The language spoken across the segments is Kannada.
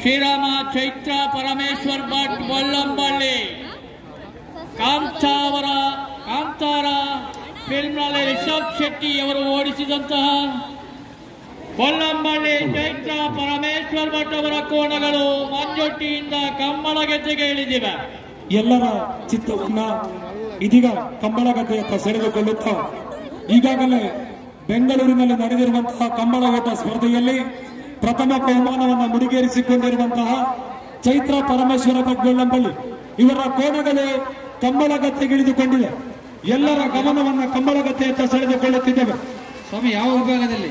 ಶ್ರೀರಾಮ ಚೈತ್ರ ಪರಮೇಶ್ವರ್ ಭಟ್ ಬೊಳ್ಳಂಬಳ್ಳಿ ಕಾಂತಾವರ ಕಾಂತಾರ ಫಿಲ್ಮ್ನಲ್ಲಿ ರಿಷಬ್ ಶೆಟ್ಟಿ ಅವರು ಓಡಿಸಿದಂತಹ ಬೊಳ್ಳಂಬಳ್ಳಿ ಚೈತ್ರ ಪರಮೇಶ್ವರ್ ಭಟ್ ಅವರ ಕೋಣಗಳು ಮಂಜೊಟ್ಟಿಯಿಂದ ಕಮ್ಮಳ ಗೆದ್ದೆಗೆ ಇಳಿದಿವೆ ಎಲ್ಲರ ಚಿತ್ತವನ್ನ ಇದೀಗ ಕಂಬಳಗದ್ದೆಯತ್ತ ಸೆಳೆದುಕೊಳ್ಳುತ್ತಾ ಈಗಾಗಲೇ ಬೆಂಗಳೂರಿನಲ್ಲಿ ನಡೆದಿರುವಂತಹ ಕಂಬಳ ಓಟ ಸ್ಪರ್ಧೆಯಲ್ಲಿ ಪ್ರಥಮ ಬಹುಮಾನವನ್ನು ಮುಡಿಗೇರಿಸಿಕೊಂಡಿರುವಂತಹ ಚೈತ್ರ ಪರಮೇಶ್ವರ ಭಟ್ಗೊಳ್ಳಂಬಳ್ಳಿ ಇವರ ಕೋಣಗಳು ಕಂಬಳಗದ್ದೆಗಿಳಿದುಕೊಂಡಿವೆ ಎಲ್ಲರ ಗಮನವನ್ನ ಕಂಬಳಗದ್ದೆಯತ್ತ ಸೆಳೆದುಕೊಳ್ಳುತ್ತಿದ್ದೇವೆ ಸ್ವಾಮಿ ಯಾವ ವಿಭಾಗದಲ್ಲಿ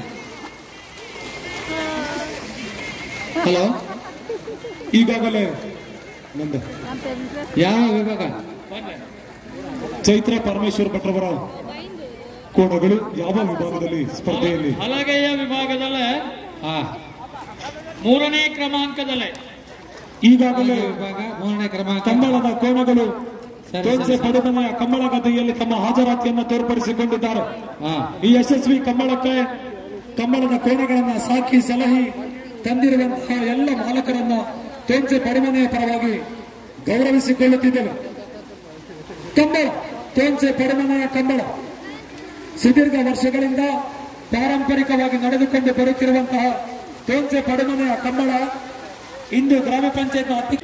ಹಲೋ ಈಗಾಗಲೇ ನಂದು ಯಾವ ವಿಭಾಗ ಚೈತ್ರ ಪರಮೇಶ್ವರ ಭಟ್ರವರ ಕೋಣಗಳು ಯಾವ ವಿಭಾಗದಲ್ಲಿ ಸ್ಪರ್ಧೆಯಲ್ಲಿ ಹಲಗೆಯ ವಿಭಾಗದಲ್ಲೇ ಹಾ ಮೂರನೇ ಕ್ರಮಾಂಕದಲ್ಲೇ ಈಗಾಗಲೇ ವಿಭಾಗ ಮೂರನೇ ಕ್ರಮಾಂಕ ಕಂಬಳದ ಕೋಣಗಳು ಸರಿ, ತೋನ್ಸೆ ಸರಿ. ಪಡುಮನೆಯ ಕಂಬಳ ಗದ್ದೆಯಲ್ಲಿ ತಮ್ಮ ಹಾಜರಾತಿಯನ್ನು ತೋರ್ಪಡಿಸಿಕೊಂಡಿದ್ದಾರೆ ಹಾ ಈ ಯಶಸ್ವಿ ಕಂಬಳಕ್ಕೆ ಕಂಬಳದ ಕೋಣೆಗಳನ್ನ ಸಾಕಿ ಸಲಹಿ ತಂದಿರುವಂತಹ ಎಲ್ಲ ಮಾಲಕರನ್ನ ತೋನ್ಸೆ ಪಡುಮನೆಯ ಪರವಾಗಿ ಗೌರವಿಸಿಕೊಳ್ಳುತ್ತಿದ್ದೇವೆ ಕಂಬಳ ತೋನ್ಸೆ ಪಡುಮನೆಯ ಕಂಬಳ ಸುದೀರ್ಘ ವರ್ಷಗಳಿಂದ ಪಾರಂಪರಿಕವಾಗಿ ನಡೆದುಕೊಂಡು ಬರುತ್ತಿರುವಂತಹ ತೋನ್ಸೆ ಪಡುಮನೆಯ ಕಂಬಳ ಇಂದು ಗ್ರಾಮ ಪಂಚಾಯತ್ ಅತಿ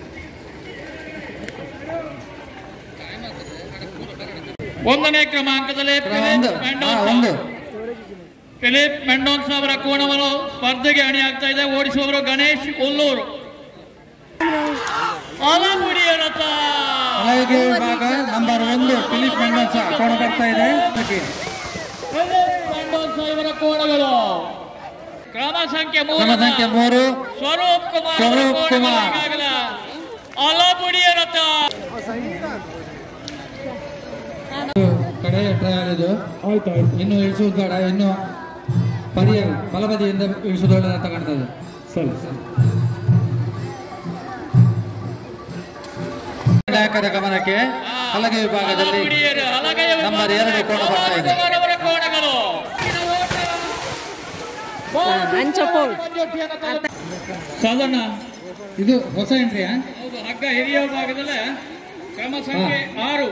ಒಂದನೇ ಕ್ರಮಾಂಕದಲ್ಲಿ ಒಂದು ಫಿಲಿಪ್ ಹಾ, ಮೆಂಡೋನ್ಸಾ. ಒಂದು ಫಿಲಿಪ್ ಮೆಂಡೋನ್ಸ್ ಅವರ ಕೋಣವನ್ನು ಸ್ಪರ್ಧೆಗೆ ಅಣಿಯಾಗ್ತಾ ಇದೆ ಓಡಿಸುವವರು ಗಣೇಶ್ ಕೊಲ್ಲೂರು ಅಲಮುಡಿಯ ರಥ ಹಲಗೆ ವಿಭಾಗ ನಂಬರ್ ಒಂದು ಫಿಲಿಪ್ ಮೆಂಡೋನ್ಸ ಕೋಣ ಬರ್ತಾ ಇದೆ ಫಿಲಿಪ್ ಮೆಂಡೋನ್ಸ ಇವರ ಕೋಣಗಳು ಕ್ರಮ ಸಂಖ್ಯೆ ಮೂರು ಕ್ರಮ ಸಂಖ್ಯೆ ಮೂರು ಸ್ವರೂಪ್ ಕುಮಾರ್ ಅವರ ಸ್ವರೂಪ್ ಕೋಣಗಳು ಕುಮಾರ್. ಈಗಾಗಲೇ ಅಲಮುಡಿಯ ರಥ ಕಡೆ ಟ್ರಯಲ್ ಇದು ಆಯ್ತಾಯ್ತು ಇನ್ನು ಇಳಿಸುವುದು ಬೇಡ ಇನ್ನು ಪರಿಯ ಬಲಬದಿಯಿಂದ ಇಳಿಸುವುದು ಒಳ್ಳೆದ ತಗೊಳ್ತದೆ ಸರಿ ನಾಯಕರ ಗಮನಕ್ಕೆ ಹಲಗೆ ವಿಭಾಗದಲ್ಲಿ ಅಲಮುಡಿಯರು ಹಲಗೆಯ ನಂಬರ್ ಎರಡು ಕೋಣ ಬರ್ತಾ ಇದೆ. ಕುಮಾರ್ ಅವರ ಕೋಣಗಳು ಸಾಧಾರಣ ಇದು ಹೊಸ ಎಂಟ್ರಿಯಾ ಹೌದು ಹಗ್ಗ ಹಿರಿಯ ಭಾಗದಲ್ಲೇ ಕ್ರಮ ಸಂಖ್ಯೆ ಆರು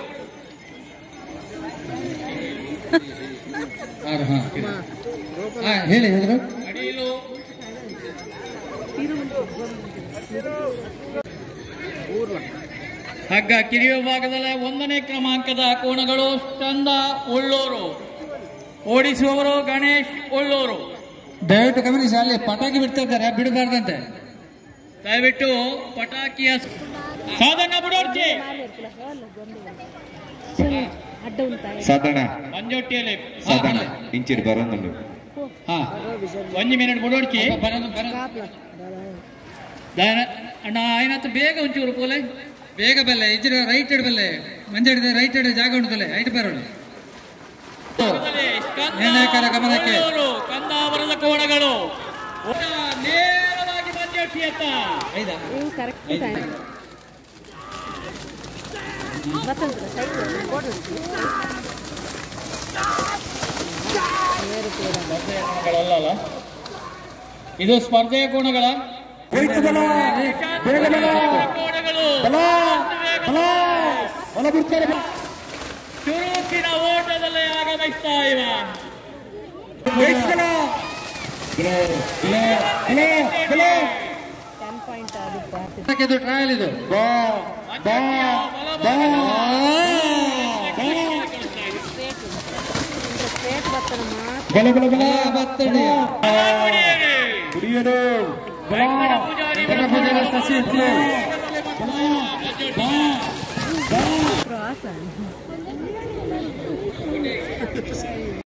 ಆರು ಹಾ ಹಾ ಹೇಳಿ ಹೇಳಿದ್ರು ಅಡಿಲು ಹಗ್ಗ ಕಿರಿಯ ಭಾಗದಲ್ಲೇ ಒಂದನೇ ಕ್ರಮಾಂಕದ ಕೋಣಗಳು ಚಂದ ಉಳ್ಳೂರು ಓಡಿಸುವವರು ಗಣೇಶ್ ಉಳ್ಳೂರು ದಯವಿಟ್ಟು ಗಮನಿಸಿ ಅಲ್ಲಿ ಪಟಾಕಿ ಬಿಡ್ತಾ ಇದ್ದಾರೆ ಬಿಡಬಾರ್ದಂತೆ ದಯವಿಟ್ಟು ಪಟಾಕಿಯ ಸಾಧನ ಬಿಡೋರ್ಜಿ ಅಡ್ಡ ಉಂಟಾಯ ಸಾಧನ ಮಂಜೊಟ್ಟಿಯಲ್ಲಿ ಸಾಧನ ಇಂಚಿಡ್ ಬರೋದು ಹಾ ಒಂದು ಮಿನಿಟ್ ಬಿಡೋಡ್ಕಿ ಬರೋದು ಬರೋದು ದಾನ- ಅಣ್ಣ ಏನಾಯ್ತು ಬೇಗ ಒಂಚೂರು ಪೋಲೆ ಬೇಗ ಬಲ್ಲೆ ಇಜ್ರ ರೈಟ್ ಇಡ್ ಬಲ್ಲೆ ಮಂಜಡಿದ ರೈಟ್ ಇಡ್ ಜಾಗ ಉಂಟದಲ್ಲ ಐಟ್ ಬರೋಣ ನಿರ್ಣಾಯಕರ ಗಮನಕ್ಕೆ. ಉಳ್ಳೂರು, ಕಂದಾವರದ ಕೋಣಗಳು ಓಟ ನೇರವಾಗಿ ಮಂಜೊಟ್ಟಿಯತ್ತ ಐದಾ ಇವು ಕರೆಕ್ಟ್ ಟೈಮ್ ಬರ್ತಂತಲ್ಲ ಸೈಕಲ್ ಬೋರ್ಡ್ ಕೋಣಗಳಲ್ಲ ಇದು ಸ್ಪರ್ಧೆಯ ಕೋಣಗಳ ಬೇಗ ಬಲ ಬೇಗ ಬಲ ಕೋಣಗಳು ಬಲ ಬಲ ಬಲ ಬಿಡ್ತಾರೆ ಬಲ. ಚುರುಕಿನ ಓಟದಲ್ಲೇ ಆಗಮಿಸ್ತಾ ಇವ ಬೇಗ ಬಲ ಬಲ ಬಲ ಬಲ ಟೆನ್ ಪಾಯಿಂಟ್ ಆಗುತ್ತೆ ಇದು ಟ್ರಯಲ್ ಇದು ಬಾ ಬಾ ಬಾ ಸ್ಟೇಟ್ ಬರ್ತಾನೆ ಮಾತ್ರ ಬಲ ಬಲ ಬಲ ಬತ್ತಡಿ. ಕುಡಿಯರು ಬಲ ಪೂಜಾರಿ ಬಲ ಭುಜದ ಸಸಿ ಇತ್ತು. ಕ್ರಾಸ್